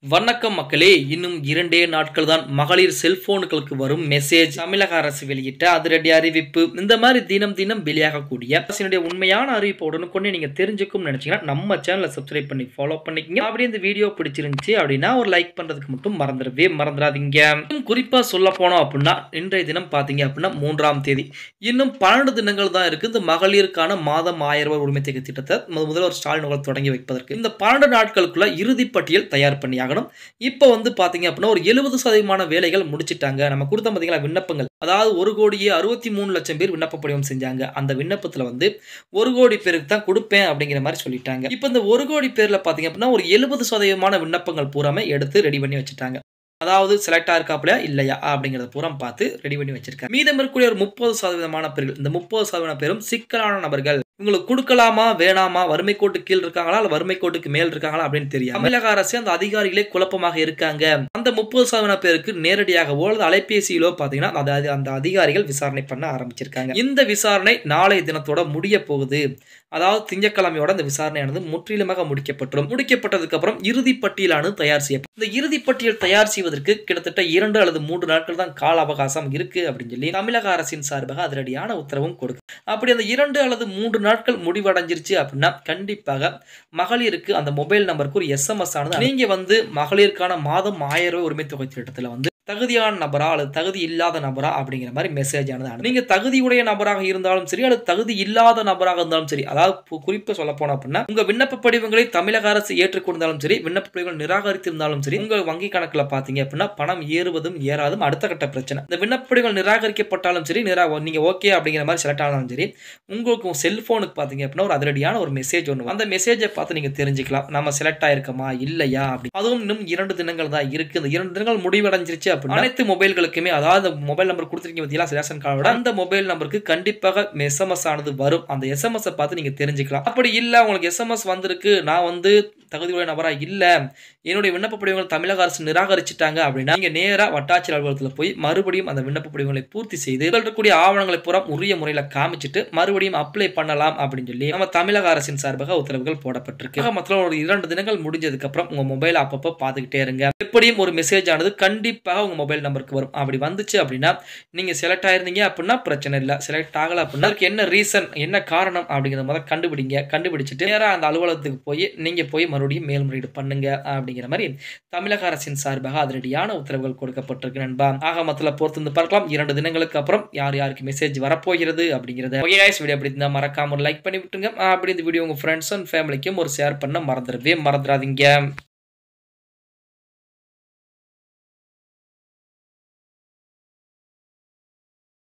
வணக்கம் மக்களே இன்னும் இரண்டே நாட்கள் தான் மகளிர் செல்போன்களுக்கு வரும் மெசேஜ் தமிழக அரசு வெளியிட்ட அதிரடி அறிவிப்பு இந்த மாதிரி தினம் தினம் வெளியாகக்கூடிய அரசினுடைய உண்மையான அறிவிப்பு உடனுக்குடனே நீங்க தெரிஞ்சுக்கும் நினைச்சீங்கன்னா நம்ம சேனலை சப்ஸ்கிரைப் பண்ணி ஃபாலோ பண்ணிக்கங்க அப்படி இந்த வீடியோ பிடிச்சிருந்துச்சு அப்படின்னா ஒரு லைக் பண்றதுக்கு மட்டும் மறந்துடவே மறந்துடாதீங்க இன்னும் குறிப்பா சொல்ல போனோம் அப்படின்னா இன்றைய தினம் பாத்தீங்க அப்படின்னா மூன்றாம் தேதி இன்னும் பன்னெண்டு தினங்கள் தான் இருக்கு இந்த மகளிருக்கான மாதம் ஆயிரம் ரூபாய் உரிமை தொகை திட்டத்தை மு- முதல்வர் ஸ்டாலின் அவர்கள் தொடங்கி வைப்பதற்கு இந்த பன்னெண்டு நாட்களுக்குள்ள இறுதி பட்டியல் தயார் பண்ணியாகணும் இப்போ வந்து பாத்தீங்க அப்படின்னா ஒரு எழுபது சதவீதமான வேலைகள் முடிச்சிட்டாங்க நம்ம கொடுத்த பார்த்தீங்களா விண்ணப்பங்கள் அதாவது ஒரு கோடியே அறுபத்தி மூணு லட்சம் பேர் விண்ணப்ப படிவம் செஞ்சாங்க அந்த விண்ணப்பத்துல வந்து ஒரு கோடி பேருக்கு தான் கொடுப்பேன் அப்படிங்கிற மாதிரி சொல்லிட்டாங்க இப்போ இந்த ஒரு கோடி பேர்ல பாத்தீங்க அப்படின்னா ஒரு எழுபது சதவீதமான விண்ணப்பங்கள் பூராமே எடுத்து ரெடி பண்ணி வச்சுட்டாங்க அதாவது செலக்ட் ஆயிருக்காப்லையா இல்லையா அப்படிங்கிறத பூரா பார்த்து ரெடி பண்ணி வச்சிருக்காங்க மீதம் இருக்கக்கூடிய ஒரு முப்பது சதவீதமான பேர்கள் இந்த முப்பது சதவீதம் பேரும் சிக்கலான நபர்கள் இவங்களுக்கு கொடுக்கலாமா வேணாமா வறுமை கோட்டு கீழ் இருக்காங்களா இல்ல வறுமை கோட்டுக்கு மேல் இருக்காங்களா அப்படின்னு தெரியும் தமிழக அரசு அந்த அதிகாரிகளே குழப்பமாக இருக்காங்க அந்த முப்பது சதவீதம் பேருக்கு நேரடியாகவோ அல்லது அலைபேசியிலோ பாத்தீங்கன்னா அந்த அது- அந்த அதிகாரிகள் விசாரணை பண்ண ஆரம்பிச்சிருக்காங்க இந்த விசாரணை நாளைய தினத்தோட முடிய போகுது அதாவது திங்கட்கிழமையோட இந்த விசாரணையானது முற்றிலுமாக முடிக்கப்பட்டுரும் முடிக்கப்பட்டதுக்கு அப்புறம் இறுதி பட்டியலானது தயார் செய்யப்படும் இந்த இறுதி பட்டியல் தயார் செய்வதற்கு கிட்டத்தட்ட இரண்டு அல்லது மூன்று நாட்கள் தான் கால அவகாசம் இருக்கு அப்படின்னு சொல்லி தமிழக அரசின் சார்பாக அதிரடியான உத்தரவும் கொடுக்கும் அப்படி அந்த இரண்டு அல்லது மூன்று நாட்கள் முடிவடைஞ்சிருச்சு அப்படின்னா கண்டிப்பாக மகளிருக்கு அந்த மொபைல் நம்பருக்கு ஒரு எஸ்எம்எஸ் ஆனது நீங்க வந்து மகளிருக்கான மாதம் ஆயிரம் ரூபாய் உரிமை தொகை திட்டத்துல வந்து தகுதியான நபரா அல்லது தகுதி இல்லாத நபரா அப்படிங்கிற மாதிரி மெசேஜ் ஆனது அனுப்பும். நீங்க தகுதியுடைய நபராக இருந்தாலும் சரி அல்லது தகுதி இல்லாத நபராக இருந்தாலும் சரி அதாவது கு- குறிப்பா சொல்ல போனோம் அப்படின்னா உங்க விண்ணப்ப படிவங்களை தமிழக அரசு ஏற்றுக்கொண்டாலும் சரி விண்ணப்ப படிவங்கள் நிராகரித்திருந்தாலும் சரி உங்க வங்கி கணக்குல பாத்தீங்க அப்படின்னா பணம் ஏறுவதும் ஏறாதும் அடுத்த கட்ட பிரச்சனை இந்த விண்ணப்ப படிவங்கள் நிராகரிக்கப்பட்டாலும் சரி நிரா நீங்க ஓகே அப்படிங்கிற மாதிரி செலக்ட் ஆனாலும் சரி உங்களுக்கு செல்போனுக்கு பாத்தீங்க அப்படின்னா ஒரு அதிரடியான ஒரு மெசேஜ் ஒன்று வரும். அந்த மெசேஜை பார்த்து நீங்க தெரிஞ்சுக்கலாம் நம்ம செலக்ட் ஆயிருக்கோமா இல்லையா அப்படி அதுவும் இன்னும் இரண்டு தினங்கள் தான் இருக்கு இந்த இரண்டு தினங்கள் முடிவடைஞ்சிருச்சு அப்படின்னா அனைத்து மொபைல்களுக்குமே அதாவது மொபைல் நம்பர் கொடுத்துருக்கீங்க பார்த்தீங்களா ரேஷன் கார்டோட அந்த மொபைல் நம்பருக்கு கண்டிப்பாக எஸ்எம்எஸ் ஆனது வரும் அந்த எஸ்எம்எஸ் பார்த்து நீங்க தெரிஞ்சுக்கலாம் அப்படி இல்ல உங்களுக்கு எஸ்எம்எஸ் வந்திருக்கு நான் வந்து தகுதியுடைய நபரா இல்ல என்னுடைய விண்ணப்ப படிவங்கள் தமிழக அரசு நிராகரிச்சிட்டாங்க அப்படின்னா நீங்க நேரா வட்டாட்சியர் அலுவலகத்தில் போய் மறுபடியும் அந்த விண்ணப்ப படிவங்களை பூர்த்தி செய்து இதில் இருக்கக்கூடிய ஆவணங்களை பூரா உரிய முறையில் காமிச்சிட்டு மறுபடியும் அப்ளை பண்ணலாம் அப்படின்னு சொல்லி நம்ம தமிழக அரசின் சார்பாக உத்தரவுகள் போடப்பட்டிருக்கு ஆக மொத்தம் ஒரு இரண்டு தினங்கள் முடிஞ்சதுக்கு அப்புறம் உங்க மொபைல் அப்பப்போ பார்த்துக்கிட்டே இருங்க எப்படியும் ஒரு மெசேஜ் ஆனது கண்டிப்பாக உங்க மொபைல் நம்பருக்கு வரும் அப்படி வந்துச்சு அப்படின்னா நீங்க செலக்ட் ஆயிருந்தீங்க அப்படின்னா பிரச்சனை இல்லை செலக்ட் ஆகல அப்படின்னா அதுக்கு என்ன ரீசன் என்ன காரணம் அப்படிங்கிறத முதல்ல கண்டுபிடிங்க கண்டுபிடிச்சிட்டு நேராக அந்த அலுவலகத்துக்கு போய் நீங்க போய் மறுபடியும் மேல்முறையீடு பண்ணுங்க அப்படிங்கிற மாதிரி தமிழக அரசின் சார்பாக அதிரடியான உத்தரவுகள் கொடுக்கப்பட்டிருக்கு நண்பா ஆக மொத்தத்தில் பொறுத்து வந்து பார்க்கலாம் இரண்டு தினங்களுக்கு அப்புறம் யார் யாருக்கு மெசேஜ் வரப்போகிறது அப்படிங்கிறத ஓகே guys, வீடியோ அப்படி இருந்தால் மறக்காம ஒரு லைக் பண்ணி விட்டுருங்க அப்படி இந்த வீடியோ உங்க ஃப்ரெண்ட்ஸ் அண்ட் ஃபேமிலிக்கும் ஒரு ஷேர் பண்ண மறந்துடவே மறந்துடாதீங்க